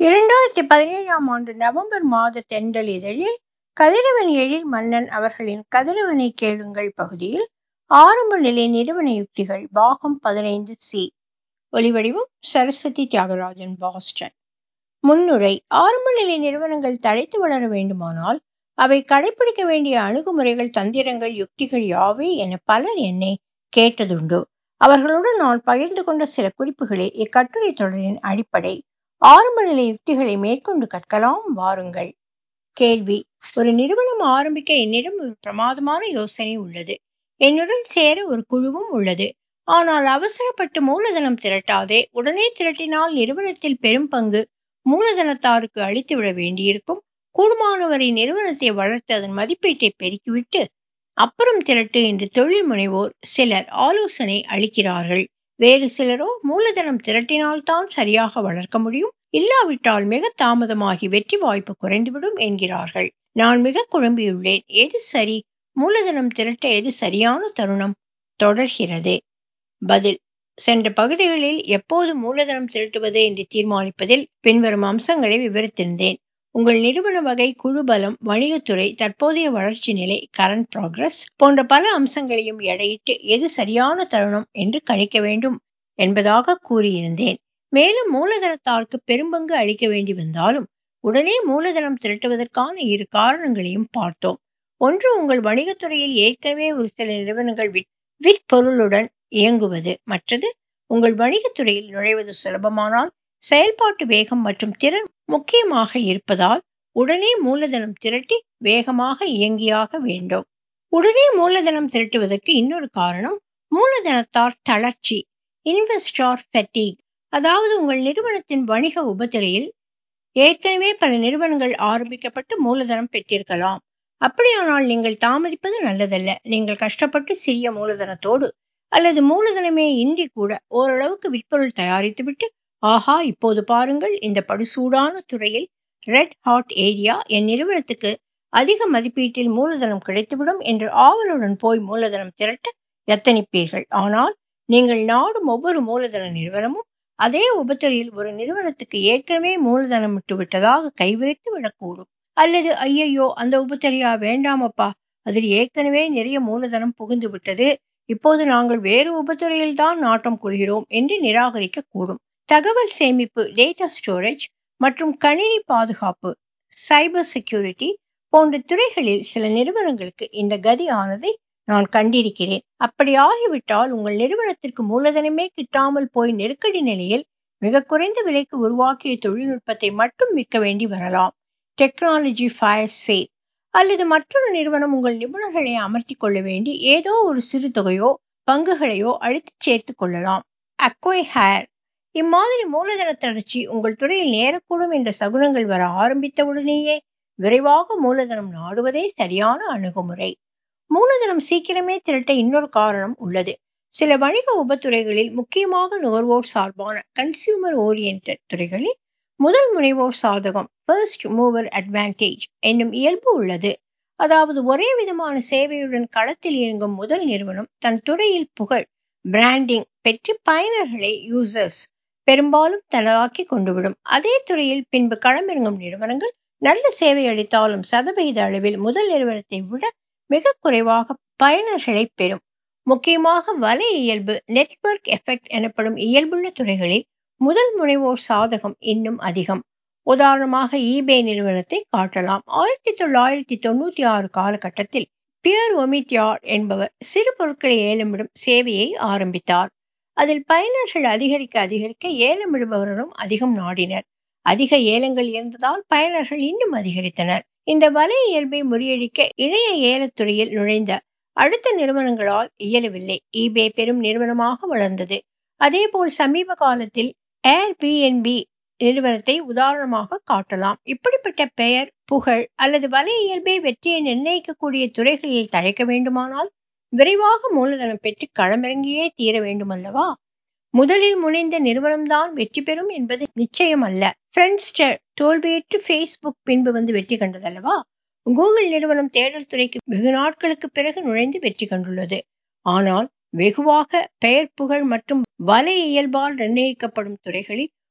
இரண்டாயிரத்தி பதினேழாம் ஆண்டு நவம்பர் மாத தென்றல் இதழில் கதிரவன் எழில் மன்னன் அவர்களின் கதிரவனை கேளுங்கள் பகுதியில் ஆரம்ப நிலை நிறுவன யுக்திகள் பாகம் பதினைந்து சி ஒலிவடிவம் சரஸ்வதி தியாகராஜன் பாஸ்டன் முன்னுரை ஆரம்ப நிலை நிறுவனங்கள் தழைத்து வளர வேண்டுமானால் அவை கடைபிடிக்க வேண்டிய அணுகுமுறைகள் தந்திரங்கள் யுக்திகள் யாவை என பலர் என்னை கேட்டதுண்டு அவர்களுடன் நான் பகிர்ந்து கொண்ட சில குறிப்புகளே இக்கட்டுரை தொடரின் அடிப்படை ஆரம்ப நிலை யுக்திகளை மேற்கொண்டு கற்கலாம் வாருங்கள் கேள்வி ஒரு நிறுவனம் ஆரம்பிக்க என்னிடம் ஒரு பிரமாதமான யோசனை உள்ளது என்னுடன் சேர ஒரு குழுவும் உள்ளது ஆனால் அவசரப்பட்டு மூலதனம் திரட்டாதே உடனே திரட்டினால் நிறுவனத்தில் பெரும் பங்கு மூலதனத்தாருக்கு அளித்துவிட வேண்டியிருக்கும் கூடுமானவரை நிறுவனத்தை வளர்த்து அதன் மதிப்பீட்டை பெருக்கிவிட்டு அப்புறம் திரட்டு என்று தொழில் முனைவோர் சிலர் ஆலோசனை அளிக்கிறார்கள் வேறு சிலரோ மூலதனம் திரட்டினால்தான் சரியாக வளர்க்க முடியும் இல்லாவிட்டால் மிக தாமதமாகி வெற்றி வாய்ப்பு குறைந்துவிடும் என்கிறார்கள் நான் மிக குழம்பியுள்ளேன் எது சரி மூலதனம் திரட்ட எது சரியான தருணம் தொடர்கிறது பதில் சென்ற பகுதிகளில் எப்போது மூலதனம் திரட்டுவது என்று தீர்மானிப்பதில் பின்வரும் அம்சங்களை விவரித்திருந்தேன் உங்கள் நிறுவன வகை குழு பலம் வணிகத்துறை தற்போதைய வளர்ச்சி நிலை கரண்ட் ப்ராக்ரஸ் போன்ற பல அம்சங்களையும் எடையிட்டு எது சரியான தருணம் என்று கணிக்க வேண்டும் என்பதாக கூறியிருந்தேன் மேலும் மூலதனத்தாருக்கு பெரும்பங்கு அளிக்க வேண்டி வந்தாலும் உடனே மூலதனம் திரட்டுவதற்கான இரு காரணங்களையும் பார்த்தோம் ஒன்று உங்கள் வணிகத்துறையில் ஏற்கனவே ஒரு சில நிறுவனங்கள் விற்பொருளுடன் இயங்குவது மற்றது உங்கள் வணிகத்துறையில் நுழைவது சுலபமானால் செயல்பாட்டு வேகம் மற்றும் திறன் முக்கியமாக இருப்பதால் உடனே மூலதனம் திரட்டி வேகமாக இயங்கியாக வேண்டும் உடனே மூலதனம் திரட்டுவதற்கு இன்னொரு காரணம் மூலதனத்தார் தளர்ச்சி இன்வெஸ்டார் ஃபெட்டிக் அதாவது உங்கள் நிறுவனத்தின் வணிக உபத்துறையில் ஏற்கனவே பல நிறுவனங்கள் ஆரம்பிக்கப்பட்டு மூலதனம் பெற்றிருக்கலாம் அப்படியானால் நீங்கள் தாமதிப்பது நல்லதல்ல நீங்கள் கஷ்டப்பட்டு சிறிய மூலதனத்தோடு அல்லது மூலதனமே இன்றி கூட ஓரளவுக்கு விற்பொருள் தயாரித்துவிட்டு ஆஹா இப்போது பாருங்கள் இந்த படுசூடான துறையில் ரெட் ஹாட் ஏரியா என் நிறுவனத்துக்கு அதிக மதிப்பீட்டில் மூலதனம் கிடைத்துவிடும் என்று ஆவலுடன் போய் மூலதனம் திரட்ட எத்தனிப்பீர்கள் ஆனால் நீங்கள் நாடும் ஒவ்வொரு மூலதன நிறுவனமும் அதே உபத்துறையில் ஒரு நிறுவனத்துக்கு ஏற்கனவே மூலதனம் விட்டு விட்டதாக கைவிரித்து விடக்கூடும் அல்லது ஐயையோ அந்த உபத்துறையா வேண்டாமப்பா அதில் ஏற்கனவே நிறைய மூலதனம் புகுந்து விட்டது இப்போது நாங்கள் வேறு உபத்துறையில் தான் நாட்டம் கொள்கிறோம் என்று நிராகரிக்க கூடும் தகவல் சேமிப்பு டேட்டா ஸ்டோரேஜ் மற்றும் கணினி பாதுகாப்பு சைபர் செக்யூரிட்டி போன்ற துறைகளில் சில நிறுவனங்களுக்கு இந்த கதி ஆனதை நான் கண்டிருக்கிறேன் அப்படி ஆகிவிட்டால் உங்கள் நிறுவனத்திற்கு மூலதனமே கிட்டாமல் போய் நெருக்கடி நிலையில் மிக குறைந்த விலைக்கு உருவாக்கிய தொழில்நுட்பத்தை மட்டும் விற்க வேண்டி வரலாம் டெக்னாலஜி ஃபயர் சேல் அல்லது மற்றொரு நிறுவனம் உங்கள் நிபுணர்களை அமர்த்தி கொள்ள வேண்டி ஏதோ ஒரு சிறு தொகையோ பங்குகளையோ அழித்து சேர்த்து கொள்ளலாம் அக்வை ஹேர் இம்மாதிரி மூலதன தளர்ச்சி உங்கள் துறையில் நேரக்கூடும் என்ற சகுனங்கள் வர ஆரம்பித்தவுடனேயே விரைவாக மூலதனம் நாடுவதே சரியான அணுகுமுறை மூலதனம் சீக்கிரமே திரட்ட இன்னொரு காரணம் உள்ளது சில வணிக உபத்துறைகளில் முக்கியமாக நுகர்வோர் சார்பான கன்சியூமர் ஓரியன்ட் துறைகளில் முதல் முனைவோர் சாதகம் ஃபர்ஸ்ட் மூவர் அட்வான்டேஜ் என்னும் இயல்பு உள்ளது அதாவது ஒரே விதமான சேவையுடன் களத்தில் இயங்கும் முதல் நிறுவனம் தன் துறையில் புகழ் பிராண்டிங் பெற்று பயனர்களை யூசர்ஸ் பெரும்பாலும் தனதாக்கி கொண்டுவிடும் அதே துறையில் பின்பு களமிறங்கும் நிறுவனங்கள் நல்ல சேவை அளித்தாலும் சதவிகித அளவில் முதல் நிறுவனத்தை விட மிக குறைவாக பயனர்களை பெறும் முக்கியமாக வலை இயல்பு நெட்வொர்க் எஃபெக்ட் எனப்படும் இயல்புள்ள துறைகளில் முதல் முனைவோர் சாதகம் இன்னும் அதிகம் உதாரணமாக ஈபே நிறுவனத்தை காட்டலாம் ஆயிரத்தி தொள்ளாயிரத்தி தொண்ணூத்தி ஆறு காலகட்டத்தில் பியர் ஒமித்யார் என்பவர் சிறு பொருட்களை ஏலமிடும் சேவையை ஆரம்பித்தார் அதில் பயனர்கள் அதிகரிக்க அதிகரிக்க ஏலமிடுபவர்களும் அதிகம் நாடினர் அதிக ஏலங்கள் இருந்ததால் பயனர்கள் இன்னும் அதிகரித்தனர் இந்த வலை இயல்பை முறியடிக்க இணைய ஏலத்துறையில் நுழைந்த அடுத்த நிறுவனங்களால் இயலவில்லை ஈபே பெரும் நிறுவனமாக வளர்ந்தது அதேபோல் சமீப காலத்தில் ஏர் பிஎன்பி நிறுவனத்தை உதாரணமாக காட்டலாம் இப்படிப்பட்ட பெயர் புகழ் அல்லது வலை இயல்பை வெற்றியை நிர்ணயிக்கக்கூடிய துறைகளில் தழைக்க வேண்டுமானால் விரைவாக மூலதனம் பெற்று களமிறங்கியே தீர வேண்டுமல்லவா முதலில் முனைந்த நிறுவனம்தான் வெற்றி பெறும் என்பது நிச்சயம் அல்ல ஃப்ரெண்ட்ஸ்டர் தோல்வியுற்று ஃபேஸ்புக் பின்பு வந்து வெற்றி கண்டதல்லவா கூகுள் நிறுவனம் தேடல் துறைக்கு வெகு நாட்களுக்கு பிறகு நுழைந்து வெற்றி கண்டுள்ளது ஆனால் வெகுவாக பெயர் புகழ் மற்றும் வலை இயல்பால் நிர்ணயிக்கப்படும் துறைகளில்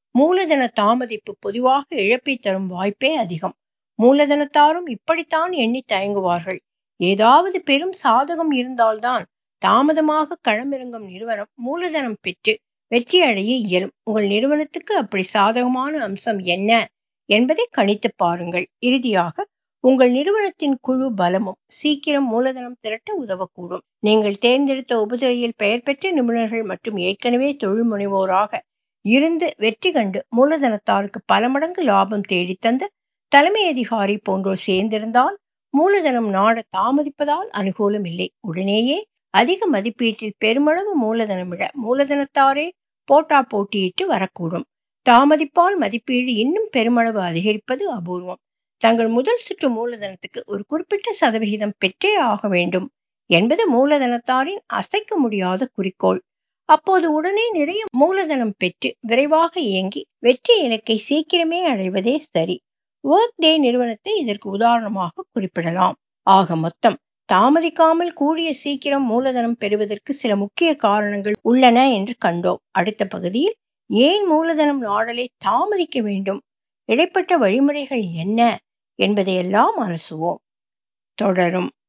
மூலதன தாமதிப்பு பொதுவாக இழப்பை தரும் வாய்ப்பே அதிகம் மூலதனத்தாரும் இப்படித்தான் எண்ணி தயங்குவார்கள் ஏதாவது பெரும் சாதகம் இருந்தால்தான் தாமதமாக களமிறங்கும் நிறுவனம் மூலதனம் பெற்று வெற்றி அடைய இயலும் உங்கள் நிறுவனத்துக்கு அப்படி சாதகமான அம்சம் என்ன என்பதை கணித்து பாருங்கள் இறுதியாக உங்கள் நிறுவனத்தின் குழு பலமும் சீக்கிரம் மூலதனம் திரட்ட உதவக்கூடும் நீங்கள் தேர்ந்தெடுத்த உபதுறையில் பெயர் பெற்ற நிபுணர்கள் மற்றும் ஏற்கனவே தொழில் முனைவோராக இருந்து வெற்றி கண்டு மூலதனத்தாருக்கு பல மடங்கு லாபம் தேடித்தந்த தலைமை அதிகாரி போன்றோர் சேர்ந்திருந்தால் மூலதனம் நாட தாமதிப்பதால் அனுகூலம் இல்லை உடனேயே அதிக மதிப்பீட்டில் பெருமளவு மூலதனமிட மூலதனத்தாரே போட்டா போட்டியிட்டு வரக்கூடும் தாமதிப்பால் மதிப்பீடு இன்னும் பெருமளவு அதிகரிப்பது அபூர்வம் தங்கள் முதல் சுற்று மூலதனத்துக்கு ஒரு குறிப்பிட்ட சதவிகிதம் பெற்றே ஆக வேண்டும் என்பது மூலதனத்தாரின் அசைக்க முடியாத குறிக்கோள் அப்போது உடனே நிறைய மூலதனம் பெற்று விரைவாக இயங்கி வெற்றி இலக்கை சீக்கிரமே அடைவதே சரி ஒர்க் டே நிறுவனத்தை இதற்கு உதாரணமாக குறிப்பிடலாம் ஆக மொத்தம் தாமதிக்காமல் கூடிய சீக்கிரம் மூலதனம் பெறுவதற்கு சில முக்கிய காரணங்கள் உள்ளன என்று கண்டோம் அடுத்த பகுதியில் ஏன் மூலதனம் நாடலை தாமதிக்க வேண்டும் இடைப்பட்ட வழிமுறைகள் என்ன என்பதையெல்லாம் அலசுவோம் தொடரும்